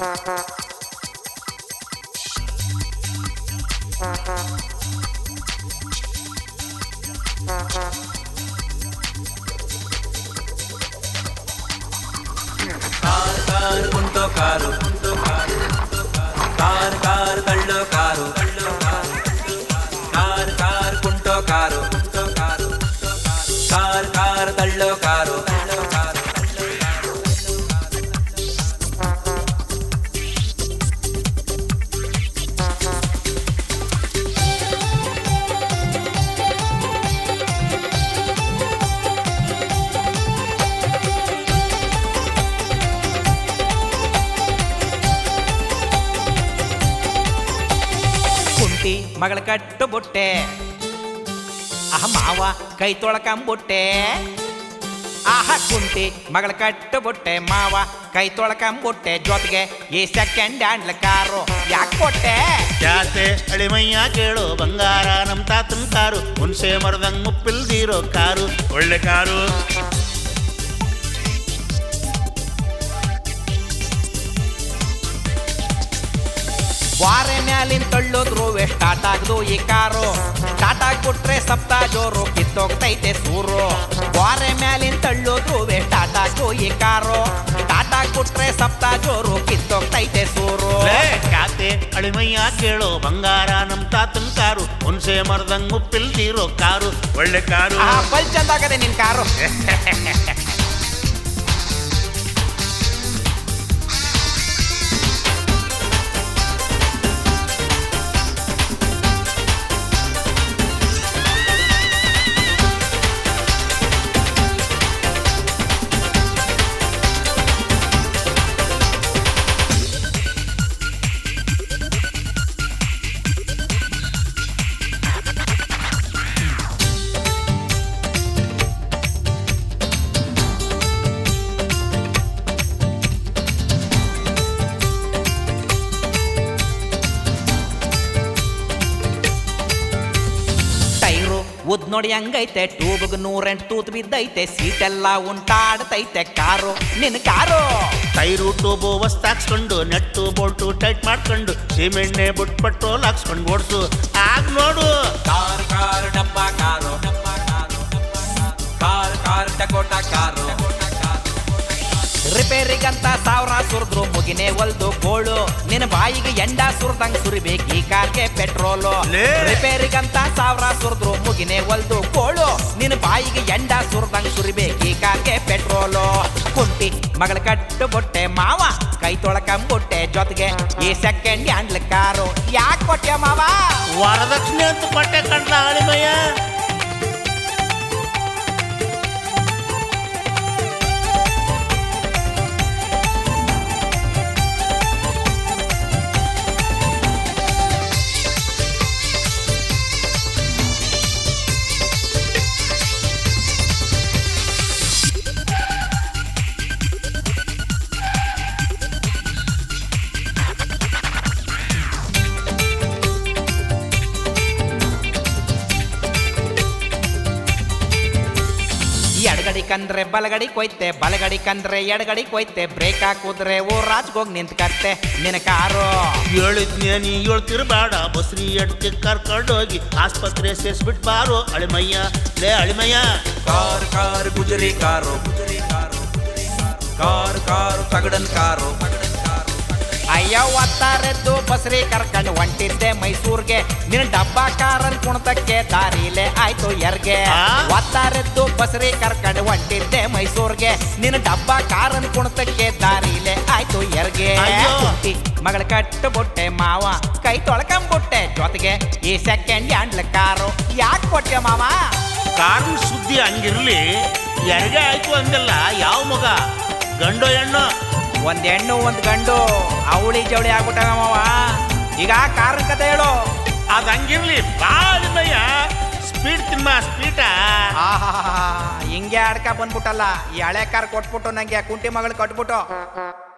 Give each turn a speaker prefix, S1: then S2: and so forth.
S1: Car car ಕುಂಟೋ car ಕುಂಟೋ car car car ತಳ್ಳೋ ಕಾರು ತಳ್ಳೋ ಕಾರು ಕಾರ್ ಕಾರ್ ಕುಂಟೋ ಕಾರು ಕುಂಟೋ ಕಾರು ಕಾರ್ ಕಾರ್ ತಳ್ಳೋ ಕಾರು ತಳ್ಳೋ ಕಾರು ಕುಂಟಿ ಮಗಳ ಕಟ್ಟು ಬುಟ್ಟೆ ಆಹ ಮಾವ ಕೈ ತೊಳಕಂಬುಟ್ಟೆ ಆಹ ಕುಂಟಿ ಮಗಳ ಕಟ್ಟು ಬುಟ್ಟೆ ಮಾವ ಕೈ ತೊಳಕಂಬುಟ್ಟೆ ಜೊತೆಗೆ ಈ ಸೆಕೆಂಡ್ ಹ್ಯಾಂಡ್ಲ್ ಕಾರು ಯಾಕೆ ಕೊಟ್ಟೆ
S2: ಜಾತೆ ಅಳಿಮಯ್ಯ ಕೇಳು ಬಂಗಾರ ನಮ್ ತಾತನ್ ಕಾರು ಹುಣಸೆ ಮರದಂಗ್ ಮುಪ್ಪಿಲ್ದಿರೋ ಕಾರು ಒಳ್ಳೆ ಕಾರು
S1: ವಾರೆ ಮ್ಯಾಲಿನ ತಳ್ಳೋದ್ರು ಸ್ಟಾರ್ಟ್ ಆಗ್ದು ಈ ಕಾರು ಸ್ಟಾರ್ಟ್ ಆಗ್ಬಿಟ್ರೆ ಸಪ್ತ ಜೋರು ಕಿತ್ತೋಗ್ತೈತೆ ಸೂರು ವಾರೆ ಮ್ಯಾಲಿನ ತಳ್ಳೋದ್ರು ಸ್ಟಾರ್ಟ್ ಆಗ್ದು ಈ ಕಾರು ಸ್ಟಾರ್ಟ್ ಆಗ್ಬಿಟ್ರೆ ಸಪ್ತ ಜೋರು ಕಿತ್ತೋಗ್ತೈತೆ ಸೂರು
S2: ಲೇ ಜಾತೆ ಅಳಿಮಯ್ಯ ಕೇಳು ಬಂಗಾರ ನಮ್ ತಾತನ್ ಕಾರು ಹುಣಸೆ ಮರದಂಗ್ ಮುಪ್ಪಿಲ್ದಿರೋ ಕಾರು ಒಳ್ಳೆ ಕಾರು
S1: ಆ ಬಲ್ ಚಂದಾಗದೆ ನಿನ್ ಕಾರು ಟೈರು ಉದ್ ನೋಡಿ ಹಂಗೈತೆ ಟ್ಯೂಬ್ಗ್ ನೂರೆಂಟು ತೂತ್ ಬಿದ್ದೈತೆ ಸೀಟೆಲ್ಲ ಉಂಟಾಡ್ತೈತೆ ಕಾರು ನಿನ್ ಕಾರು
S2: ಟೈರು ಟೂಬು ವಸ್ತಾಕ್ಸ್ಕೊಂಡು ನೆಟ್ಟು ಬೋಲ್ಟು ಟೈಟ್ ಮಾಡ್ಕೊಂಡು ಸಿಮೆಣ್ಣೆ ಬುಟ್ ಪೆಟ್ರೋಲ್ ಹಾಕ್ಸ್ಕೊಂಡು ಓಡ್ಸು ಆಗ ನೋಡು
S1: ಕಾರ್ ಕಾರ್ ಡಬ್ಬ ಕಾರು ಡಬ್ಬ ಕಾರು ಕಾರ್ ಕಾರ್ ಟಕೋಟ ಕಾರು ರಿಪೇರಿಗಂತ ಸಾವಿರ ಸುರಿದ್ರು ಮುಗಿನೇ ಒಲ್ದು ಗೋಳು ನಿನ್ನ ಬಾಯಿಗೆ ಎಂಡ ಸುರ್ದಂಗ್ ಸುರಿಬೇಕು ಈ ಕಾರ್ಗೆ ಪೆಟ್ರೋಲು
S2: ಲೇ.
S1: ರಿಪೇರಿಗಂತ ಸಾವಿರ ಸುರಿದ್ರು ಮುಗಿನೇ ಒಲ್ದು ಗೋಳು ನಿನ್ನ ಬಾಯಿಗೆ ಎಂಡ ಸುರ್ದಂಗ್ ಸುರಿಬೇಕು ಈ ಕಾರ್ಗೆ ಪೆಟ್ರೋಲು ಕುಂಟಿ ಮಗಳ ಕಟ್ಟು ಬೊಟ್ಟೆ ಮಾವ ಕೈ ತೊಳಕಂಬುಟ್ಟೆ ಜೊತೆಗೆ ಈ ಸೆಕೆಂಡ್ ಹ್ಯಾಂಡ್ಲ್ ಕಾರು ಯಾಕೆ ಕೊಟ್ಟೆ ಮಾವ
S2: ವರದಕ್ಷಿಣೆ ಅಂತ ಕೊಟ್ಟೆ ಕಂಡ್ಲ ಅಳಿಮಯ್ಯ
S1: ಎಡಗಡಿ ಕಂದ್ರೆ ಬಲಗಡಿ ಕೊಯ್ತೆ ಬಲಗಡಿ ಕಂದ್ರೆ ಎಡಗಡಿ ಕೊಯ್ತೆ ಬ್ರೇಕ್ ಹಾಕುದ್ರೆ ಓ ರಾಜ್ಗೋಗ್ ನಿಂತ್ಕತ್ತೆ ನಿನ್ನ ಕಾರು
S2: ಹೇಳಿದ್ನೇ ನೀ ಹೇಳ್ತಿರ್ಬೇಡ ಬಸ್ರಿ ಎಡ್ಕೆ ಕರ್ಕೊಂಡೋಗಿ ಆಸ್ಪತ್ರೆ ಸೇರ್ಸ್ಬಿಟ್ ಬಾರೋ ಅಳಿಮಯ್ಯ ಲೇ ಅಳಿಮಯ್ಯ
S1: ಕಾರ್ ಕಾರ್ ಗುಜರಿ ಕಾರು ಗುಜರಿ ಕಾರು ಕಾರ್ ಕಾರು ತಗಡನ್ ಕಾರು ಅಯ್ಯ ಒತ್ತಾರೆದ್ದು ಬಸ್ರಿ ಕರ್ಕೊಂಡು ಹೊಂಟಿದ್ದೆ ಮೈಸೂರ್ಗೆ ನಿನ್ನ ಡಬ್ಬ ಕಾರನ್ ಕುಣತಕ್ಕೆ ದಾರಿಲೆ ಆಯ್ತು ಎರ್ಗೆ
S2: ಆ?
S1: ಒತ್ತಾರೆದ್ದು ಬಸ್ರಿ ಕರ್ಕೊಂಡು ಹೊಂಟಿದ್ದೆ ಮೈಸೂರ್ಗೆ ನಿನ್ನ ಡಬ್ಬ ಕಾರನ್ ಕುಣತಕ್ಕೆ ದಾರಿಲೆ ಆಯ್ತು ಎರ್ಗೆ
S2: ಅಯ್ಯೋ.
S1: ಕುಂಟಿ ಮಗಳ ಕಟ್ಟು ಬುಟ್ಟೆ ಮಾವ ಕೈ ತೊಳ್ಕೊಂಬುಟ್ಟೆ ಜೊತೆಗೆ ಈ ಸೆಕೆಂಡ್ ಹ್ಯಾಂಡ್ಲ್ ಕಾರು ಯಾಕೆ ಕೊಟ್ಟೆ ಮಾವ
S2: ಕಾರಣ ಸುದ್ದಿ ಹಂಗಿರ್ಲಿ ಯಾರಿಗೆ ಆಯ್ತು ಅಂದಲ್ಲ ಯಾವ ಮಗ ಗಂಡೋ ಹೆಣ್ಣು
S1: ಒಂದ್ ಹೆಣ್ಣು ಒಂದ್ ಗಂಡು ಅವಳಿ ಜವಳಿ ಆಗ್ಬಿಟ್ಟವ ಮಾವ ಈಗ ಕಾರ್ ಕತೆ ಹೇಳು
S2: ಅದ್ ಹಂಗಿರ್ಲಿ ಬಾ ಅಳಿಮಯ್ಯ ಸ್ಪೀಡ್ ತಿಮ್ಮ ಸ್ಪೀಟ
S1: ಆಹಾ ಹಿಂಗೆ ಆಡ್ಕ ಬಂದ್ಬಿಟ್ಟಲ್ಲ ಈ ಹಳೆ ಕಾರ್ ಕೊಟ್ಬಿಟ್ಟು ನಂಗೆ ಕುಂಟಿ ಮಗಳು ಕಟ್ಬಿಟ್ಟು